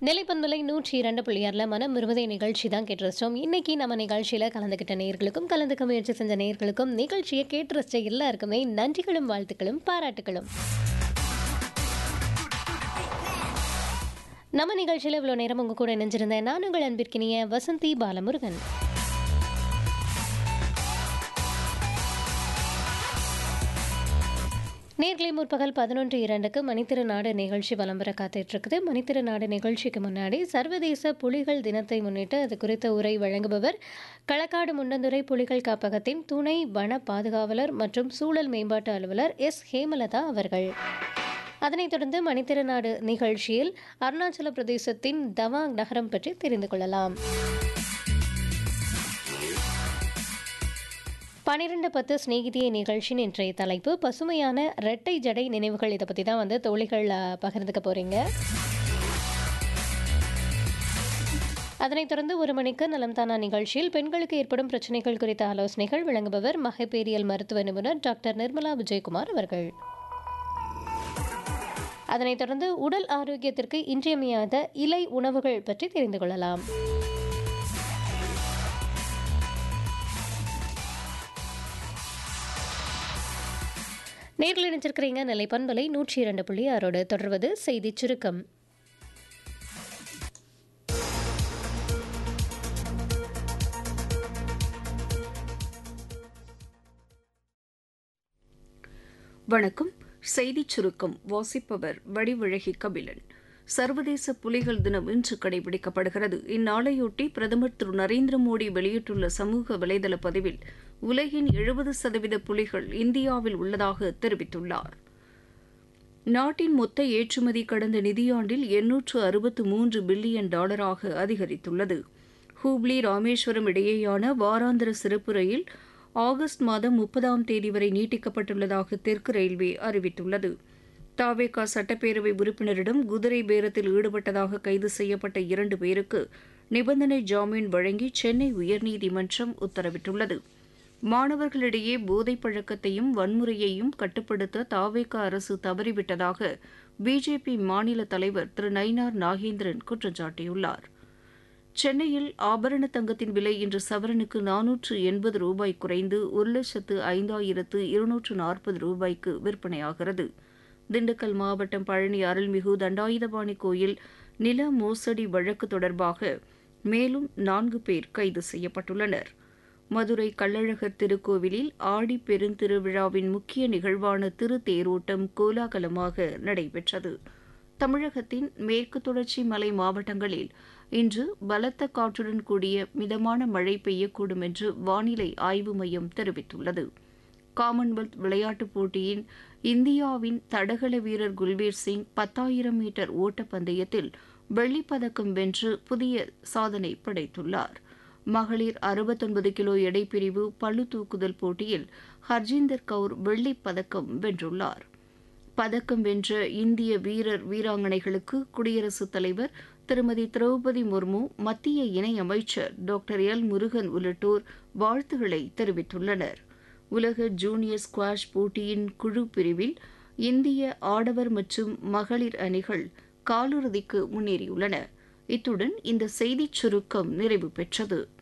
நிலைப்பண்பலை நூற்றி இரண்டு புள்ளியாரில் மனம் விரும்புதை நிகழ்ச்சி தான் கேட்டு ரசிச்சோம் இன்னைக்கு நம்ம நிகழ்ச்சியில் கலந்துக்கிட்ட நேர்களுக்கும் கலந்துக்க முயற்சி செஞ்ச நேர்களுக்கும் நிகழ்ச்சியை கேட்டு ரசிச்ச எல்லாருக்குமே நன்றிகளும் வாழ்த்துக்களும் பாராட்டுகளும் நம்ம நிகழ்ச்சியில் இவ்வளோ நேரம் உங்கள் கூட இணைஞ்சிருந்தேன் நான் உங்கள் அன்பிற்கினிய வசந்தி பாலமுருகன் நேர்களை முற்பகல் பதினொன்று இரண்டுக்கு மணித்திருநாடு நிகழ்ச்சி விளம்பர காத்துட்டு இருக்குது மணித்திருநாடு நிகழ்ச்சிக்கு முன்னாடி சர்வதேச புலிகள் தினத்தை முன்னிட்டு அது குறித்த உரை வழங்குபவர் களக்காடு முண்டந்துறை புலிகள் காப்பகத்தின் துணை வன பாதுகாவலர் மற்றும் சூழல் மேம்பாட்டு அலுவலர் எஸ் ஹேமலதா அவர்கள் அதனைத் தொடர்ந்து மணித்திருநாடு நிகழ்ச்சியில் அருணாச்சல பிரதேசத்தின் தவாங் நகரம் பற்றி தெரிந்து கொள்ளலாம் பன்னிரெண்டு பத்து சிநேகிதியை நிகழ்ச்சியின் இன்றைய தலைப்பு பசுமையான இரட்டை ஜடை நினைவுகள் இதை பற்றி தான் வந்து தோழிகள் அஹ், பகிர்ந்துக்க போகிறீங்க அதனைத் தொடர்ந்து ஒரு மணிக்கு நலம் தானா நிகழ்ச்சியில் பெண்களுக்கு ஏற்படும் பிரச்சனைகள் குறித்த ஆலோசனைகள் வழங்குபவர் மகப்பேரியல் மருத்துவ நிபுணர் டாக்டர் நிர்மலா விஜயகுமார் அவர்கள் அதனைத் தொடர்ந்து உடல் ஆரோக்கியத்திற்கு இன்றியமையாத இலை உணவுகள் பற்றி தெரிந்து கொள்ளலாம் நேரில் இணைஞ்சிருக்கிறீங்க நிலை பண்பலை நூற்றி இரண்டு புள்ளி ஆறோடு தொடர்வது செய்தி சுருக்கம் வணக்கம் செய்திச் சுருக்கம் வாசிப்பவர் வடிவழகி கபிலன் சர்வதேச புலிகள் தினம் இன்று கடைபிடிக்கப்படுகிறது இந்நாளையொட்டி பிரதமர் திரு நரேந்திர மோடி வெளியிட்டுள்ள சமூக வலைதள பதிவில் உலகின் எழுபது சதவீத புலிகள் இந்தியாவில் உள்ளதாக தெரிவித்துள்ளார் நாட்டின் மொத்த ஏற்றுமதி கடந்த நிதியாண்டில் எண்ணூற்று அறுபத்து மூன்று பில்லியன் டாலராக அதிகரித்துள்ளது ஹூப்ளி ராமேஸ்வரம் இடையேயான வாராந்திர சிறப்பு ரயில் ஆகஸ்ட் மாதம் முப்பதாம் தேதி வரை நீட்டிக்கப்பட்டுள்ளதாக தெற்கு ரயில்வே அறிவித்துள்ளது தாவேகா சட்டப்பேரவை உறுப்பினரிடம் குதிரை பேரத்தில் ஈடுபட்டதாக கைது செய்யப்பட்ட இரண்டு பேருக்கு நிபந்தனை ஜாமீன் வழங்கி சென்னை உயர்நீதிமன்றம் உத்தரவிட்டுள்ளது மாணவர்களிடையே போதைப் பழக்கத்தையும் வன்முறையையும் கட்டுப்படுத்த தாவேகா அரசு தவறிவிட்டதாக பிஜேபி மாநில தலைவர் திரு நயினார் நாகேந்திரன் குற்றம் சாட்டியுள்ளார் சென்னையில் ஆபரண தங்கத்தின் விலை இன்று சவரனுக்கு நானூற்று எண்பது ரூபாய் குறைந்து ஒரு லட்சத்து ஐந்தாயிரத்து இருநூற்று நாற்பது ரூபாய்க்கு விற்பனையாகிறது திண்டுக்கல் மாவட்டம் பழனி அருள்மிகு தண்டாயுதபாணி கோயில் நில மோசடி வழக்கு தொடர்பாக மேலும் நான்கு பேர் கைது செய்யப்பட்டுள்ளனர் மதுரை கள்ளழகர் திருக்கோவிலில் ஆடி பெருந்திருவிழாவின் முக்கிய நிகழ்வான திருத்தேரோட்டம் கோலாகலமாக நடைபெற்றது தமிழகத்தின் மேற்கு தொடர்ச்சி மலை மாவட்டங்களில் இன்று பலத்த காற்றுடன் கூடிய மிதமான மழை பெய்யக்கூடும் என்று வானிலை ஆய்வு மையம் தெரிவித்துள்ளது காமன்வெல்த் விளையாட்டுப் போட்டியின் இந்தியாவின் தடகள வீரர் குல்பீர் சிங் பத்தாயிரம் மீட்டர் ஓட்டப்பந்தயத்தில் வெள்ளிப்பதக்கம் வென்று புதிய சாதனை படைத்துள்ளார் மகளிர் அறுபத்தொன்பது கிலோ எடைப்பிரிவு பளு தூக்குதல் போட்டியில் ஹர்ஜிந்தர் கவுர் வெள்ளிப் பதக்கம் வென்றுள்ளார் பதக்கம் வென்ற இந்திய வீரர் வீராங்கனைகளுக்கு குடியரசுத் தலைவர் திருமதி திரௌபதி முர்மு மத்திய இணையமைச்சர் டாக்டர் எல் முருகன் உள்ளிட்டோர் வாழ்த்துக்களை தெரிவித்துள்ளனர் உலக ஜூனியர் ஸ்குவாஷ் போட்டியின் குழு பிரிவில் இந்திய ஆடவர் மற்றும் மகளிர் அணிகள் காலிறுதிக்கு முன்னேறியுள்ளன இத்துடன் இந்த செய்திச் சுருக்கம் நிறைவு பெற்றது